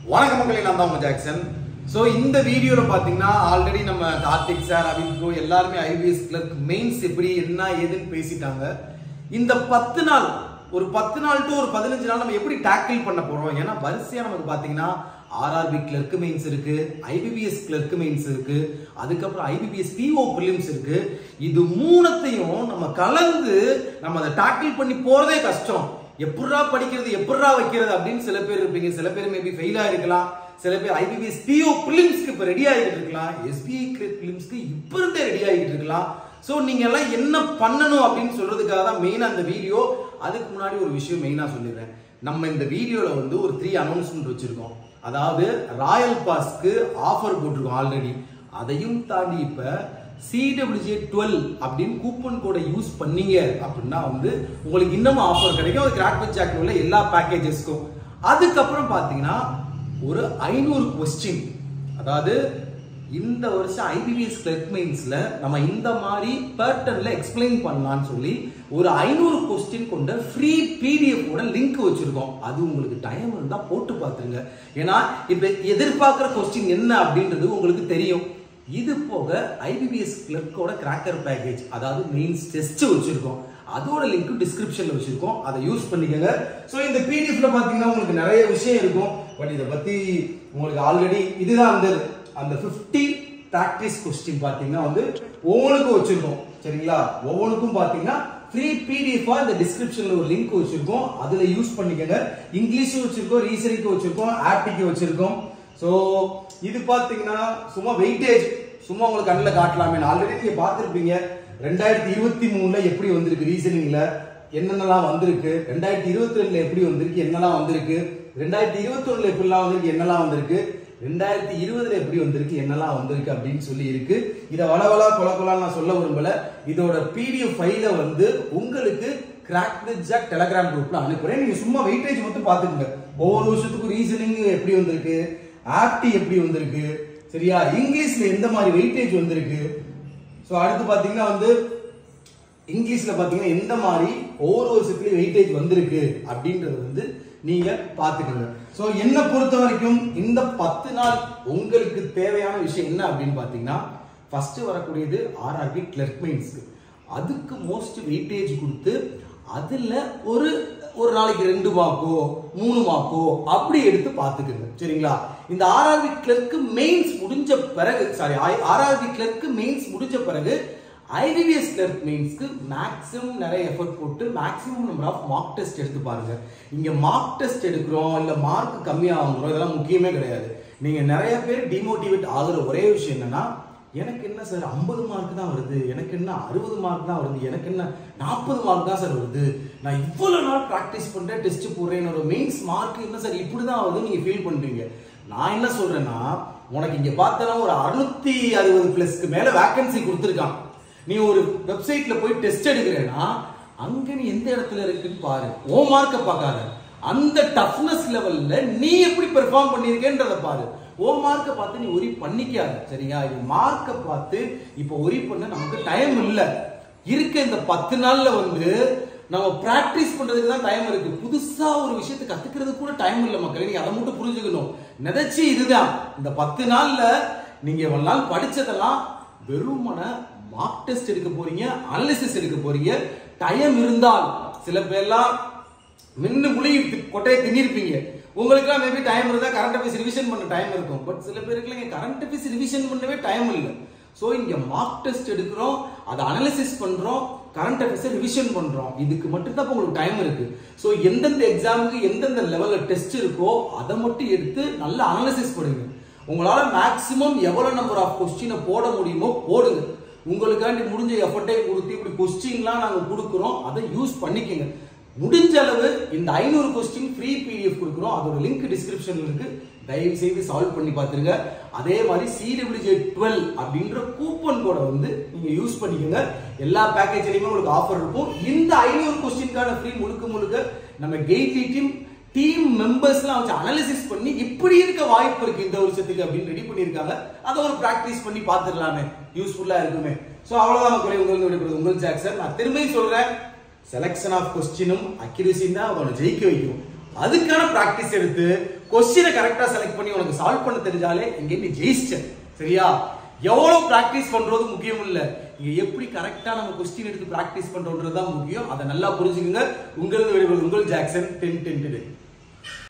வணக்கம் மக்களே நான் தான் உங்க ஜாக்சன் ஸோ இந்த வீடியோவில் பார்த்தீங்கன்னா ஆல்ரெடி நம்ம கார்த்திக் சார் அபின் ப்ரோ எல்லாருமே ஐபிஎஸ் கிளர்க் மெயின்ஸ் எப்படி என்ன ஏதுன்னு பேசிட்டாங்க இந்த பத்து நாள் ஒரு பத்து நாள் டு ஒரு பதினஞ்சு நாள் நம்ம எப்படி டேக்கிள் பண்ண போறோம் ஏன்னா வரிசையா நமக்கு பார்த்தீங்கன்னா ஆர்ஆர்பி கிளர்க் மெயின்ஸ் இருக்கு ஐபிபிஎஸ் கிளர்க் மெயின்ஸ் இருக்கு அதுக்கப்புறம் ஐபிபிஎஸ் பிஓ பிலிம்ஸ் இருக்கு இது மூணத்தையும் நம்ம கலந்து நம்ம அதை டேக்கிள் பண்ணி போறதே கஷ்டம் எப்படிரா படிக்கிறது எப்படிரா வைக்கிறது அப்படின்னு சில பேர் இருப்பீங்க சில பேர் மேபி ஃபெயிலா இருக்கலாம் சில பேர் ஐபிபிஎஸ் பிஓ பிலிம்ஸ்க்கு இப்போ ரெடி ஆகிட்டு இருக்கலாம் எஸ்பிஐ பிலிம்ஸ்க்கு இப்போ இருந்தே ரெடி ஆகிட்டு இருக்கலாம் ஸோ நீங்க எல்லாம் என்ன பண்ணணும் அப்படின்னு சொல்றதுக்காக தான் மெயினா அந்த வீடியோ அதுக்கு முன்னாடி ஒரு விஷயம் மெயினா சொல்லிடுறேன் நம்ம இந்த வீடியோல வந்து ஒரு த்ரீ அனௌன்ஸ்மெண்ட் வச்சிருக்கோம் அதாவது ராயல் பாஸ்க்கு ஆஃபர் போட்டிருக்கோம் ஆல்ரெடி அதையும் தாண்டி இப்ப சிடபிள்யூஜே டுவெல் அப்படின்னு கூப்பன் கோடை யூஸ் பண்ணீங்க அப்படின்னா வந்து உங்களுக்கு இன்னமும் ஆஃபர் கிடைக்கும் அது கிராக் வித் ஜாக்ல உள்ள எல்லா பேக்கேஜஸ்க்கும் அதுக்கப்புறம் பார்த்தீங்கன்னா ஒரு ஐநூறு கொஸ்டின் அதாவது இந்த வருஷம் ஐபிபிஎஸ் கிளர்க் மெயின்ஸ்ல நம்ம இந்த மாதிரி பேட்டர்ன்ல எக்ஸ்பிளைன் பண்ணலாம்னு சொல்லி ஒரு ஐநூறு கொஸ்டின் கொண்ட ஃப்ரீ பிடிஎஃப் ஓட லிங்க் வச்சிருக்கோம் அது உங்களுக்கு டைம் இருந்தா போட்டு பார்த்துருங்க ஏன்னா இப்ப எதிர்பார்க்குற கொஸ்டின் என்ன அப்படின்றது உங்களுக்கு தெரியும் இது போக ஐபிபிஎஸ் கிளர்க்கோட கிராக்கர் பேக்கேஜ் அதாவது மெயின்ஸ் டெஸ்ட் வச்சிருக்கோம் அதோட லிங்க் டிஸ்கிரிப்ஷன்ல வச்சிருக்கோம் அதை யூஸ் பண்ணிக்கோங்க ஸோ இந்த பிடிஎஃப்ல பாத்தீங்கன்னா உங்களுக்கு நிறைய விஷயம் இருக்கும் பட் இதை பத்தி உங்களுக்கு ஆல்ரெடி இதுதான் அந்த அந்த 50 ப்ராக்டிஸ் கொஸ்டின் பாத்தீங்கன்னா வந்து ஒவ்வொன்றுக்கும் வச்சிருக்கோம் சரிங்களா ஒவ்வொன்றுக்கும் பாத்தீங்கன்னா ஃப்ரீ பிடிஎஃபா இந்த டிஸ்கிரிப்ஷன்ல ஒரு லிங்க் வச்சிருக்கோம் அதுல யூஸ் பண்ணிக்கோங்க இங்கிலீஷும் வச்சிருக்கோம் ரீசனிங்க்கு வச்சிருக்கோம் ஆப்டிக்கு வச்சிருக்கோம் ஸோ இது பாத்தீங்கன்னா சும்மா வெயிட்டேஜ் சும்மா உங்களுக்கு கண்ணில் காட்டலாமே ஆல்ரெடி நீங்க பார்த்துருப்பீங்க ரெண்டாயிரத்தி இருபத்தி மூணுல எப்படி வந்திருக்கு ரீசனிங்ல என்னென்னலாம் வந்திருக்கு ரெண்டாயிரத்தி இருபத்தி ரெண்டுல எப்படி வந்திருக்கு என்னெல்லாம் வந்திருக்கு ரெண்டாயிரத்தி இருபத்தி ஒண்ணுல எப்படிலாம் வந்திருக்கு என்னெல்லாம் வந்திருக்கு ரெண்டாயிரத்தி இருபதுல எப்படி வந்திருக்கு என்னெல்லாம் வந்திருக்கு அப்படின்னு சொல்லி இருக்கு இதை வளவலா கொல கொலான்னு நான் சொல்ல விரும்பல இதோட பிடிஎஃப் ஃபைல வந்து உங்களுக்கு கிராக் தி ஜாக் டெலகிராம் குரூப்ல அனுப்புறேன் நீங்க சும்மா வெயிட்டேஜ் மட்டும் பாத்துக்கோங்க ஒவ்வொரு வருஷத்துக்கும் ரீசனிங் எப்படி வந்திருக்கு ஆப்டி எப்படி வந்திருக்கு சரியா இங்கிலீஷ்ல எந்த மாதிரி வெயிட்டேஜ் வந்திருக்கு ஸோ அடுத்து பாத்தீங்கன்னா வந்து இங்கிலீஷ்ல பாத்தீங்கன்னா எந்த மாதிரி ஒவ்வொரு வருஷத்துலயும் வெயிட்டேஜ் வந்திருக்கு அப்படின்றது வந்து நீங்க பாத்துக்கோங்க ஸோ என்ன பொறுத்த வரைக்கும் இந்த பத்து நாள் உங்களுக்கு தேவையான விஷயம் என்ன அப்படின்னு பாத்தீங்கன்னா ஃபர்ஸ்ட் வரக்கூடியது ஆர்ஆர்பி கிளர்க் மெயின்ஸ்க்கு அதுக்கு மோஸ்ட் வெயிட்டேஜ் கொடுத்து அதுல ஒரு ஒரு நாளைக்கு ரெண்டு மார்க்கோ மூணு மார்க்கோ அப்படி எடுத்து பார்த்துக்குங்க சரிங்களா இந்த ஆர்ஆர்பி கிளர்க்கு மெயின்ஸ் முடிஞ்ச பிறகு சாரி ஆர்ஆர்பி கிளர்க்கு மெயின்ஸ் முடிஞ்ச பிறகு ஐபிபிஎஸ் கிளர்க் மெயின்ஸ்க்கு மேக்ஸிமம் நிறைய எஃபர்ட் போட்டு maximum number of mock test எடுத்து பாருங்க இங்க மார்க் டெஸ்ட் எடுக்கிறோம் இல்ல மார்க் கம்மியா வாங்குறோம் இதெல்லாம் முக்கியமே கிடையாது நீங்க நிறைய பேர் டிமோட்டிவேட் ஆகுற ஒரே விஷயம் என்னன்னா எனக்கு என்ன சார் ஐம்பது மார்க் தான் வருது எனக்கு என்ன அறுபது மார்க் தான் வருது எனக்கு என்ன நாற்பது மார்க் தான் சார் வருது நான் இவ்வளவு நாள் ப்ராக்டிஸ் பண்றேன் டெஸ்ட் போடுறேன் என்னோட மெயின்ஸ் மார்க் என்ன சார் இப்படி தான் வருது நீங்க ஃபீல் பண்றீங்க நான் என்ன சொல்றேன்னா உனக்கு இங்க பார்த்தனா ஒரு அறுநூத்தி அறுபது பிளஸ்க்கு மேல வேகன்சி கொடுத்துருக்கான் நீ ஒரு வெப்சைட்ல போய் டெஸ்ட் எடுக்கிறேன்னா அங்க நீ எந்த இடத்துல இருக்குன்னு பாரு ஓ மார்க்க பார்க்காத அந்த டஃப்னஸ் லெவல்ல நீ எப்படி பெர்ஃபார்ம் பண்ணிருக்கேன்றத பாரு ஓ மார்க்க பார்த்து நீ ஒரி பண்ணிக்காத சரியா இது மார்க்க பார்த்து இப்போ ஒரி பண்ண நமக்கு டைம் இல்ல இருக்க இந்த பத்து நாள்ல வந்து நம்ம பிராக்டிஸ் பண்றதுக்கு தான் டைம் இருக்கு புதுசா ஒரு விஷயத்தை கத்துக்கிறது கூட டைம் இல்ல மக்களே நீங்க அதை மட்டும் புரிஞ்சுக்கணும் நினைச்சு இதுதான் இந்த பத்து நாள்ல நீங்க இவ்வளவு நாள் படிச்சதெல்லாம் வெறுமன மார்க் டெஸ்ட் எடுக்க போறீங்க அனாலிசிஸ் எடுக்க போறீங்க டைம் இருந்தால் சில பேர்லாம் மின்னு முழி கொட்டையை திணிருப்பீங்க உங்களுக்குலாம் மேபி டைம் இருந்தா கரண்ட் அஃபேர்ஸ் ரிவிஷன் பண்ண டைம் இருக்கும் பட் சில பேருக்கு இங்க கரண்ட் அஃபேர்ஸ் ரிவிஷன் பண்ணவே டைம் இல்லை ஸோ இங்க மார்க் டெஸ்ட் எடுக்கிறோம் அதை அனாலிசிஸ் பண்றோம் கரண்ட் அஃபேர்ஸ் ரிவிஷன் பண்றோம் இதுக்கு மட்டும் தான் உங்களுக்கு டைம் இருக்கு ஸோ எந்தெந்த எக்ஸாமுக்கு எந்தெந்த லெவல்ல டெஸ்ட் இருக்கோ அதை மட்டும் எடுத்து நல்லா அனாலிசிஸ் பண்ணுங்க உங்களால மேக்சிமம் எவ்வளவு நம்பர் ஆஃப் கொஸ்டினை போட முடியுமோ போடுங்க உங்களுக்காண்டி முடிஞ்ச எஃபர்ட்டையும் கொடுத்து இப்படி கொஸ்டின்லாம் நாங்கள் கொடுக்குறோம் அதை யூஸ் பண்ணிக்கோங்க முடிஞ்ச அளவு இந்த ஐநூறு கொஸ்டின் ஃப்ரீ பிடிஎஃப் கொடுக்குறோம் அதோட லிங்க் டிஸ்கிரிப்ஷன்ல இருக்கு தயவு செய்து சால்வ் பண்ணி பார்த்துருங்க அதே மாதிரி சிடபிள்யூஜே டுவெல் அப்படின்ற கூப்பன் கோடை வந்து நீங்க யூஸ் பண்ணிக்கோங்க எல்லா பேக்கேஜ்லயுமே உங்களுக்கு ஆஃபர் இருக்கும் இந்த ஐநூறு கொஸ்டினுக்கான ஃப்ரீ முழுக்க முழுக்க நம்ம கெய்டி டீம் டீம் மெம்பர்ஸ்லாம் வச்சு அனாலிசிஸ் பண்ணி இப்படி இருக்க வாய்ப்பு இருக்கு இந்த வருஷத்துக்கு அப்படின்னு ரெடி பண்ணியிருக்காங்க அதை ஒரு பிராக்டிஸ் பண்ணி பார்த்துடலாமே யூஸ்ஃபுல்லா இருக்குமே ஸோ அவ்வளவுதான் மக்களே உங்களுக்கு விடைபெறுது உங்கள் ஜாக்சன் நான் திரும்பி சொல்றேன் செலக்ஷன் ஆஃப் கொஸ்டினும் அக்யூரசியும் தான் அவனை ஜெயிக்க வைக்கும் அதுக்கான பிராக்டிஸ் எடுத்து கொஸ்டினை கரெக்டா செலக்ட் பண்ணி உனக்கு சால்வ் பண்ண தெரிஞ்சாலே இங்க நீ ஜெயிச்சிட்ட சரியா எவ்வளவு பிராக்டிஸ் பண்றது முக்கியம் இல்ல இங்க எப்படி கரெக்டா நம்ம கொஸ்டின் எடுத்து பிராக்டிஸ் பண்றோன்றது தான் முக்கியம் அதை நல்லா புரிஞ்சுக்குங்க உங்களது வெளிவரும் உங்கள் ஜாக்சன் டென் டென்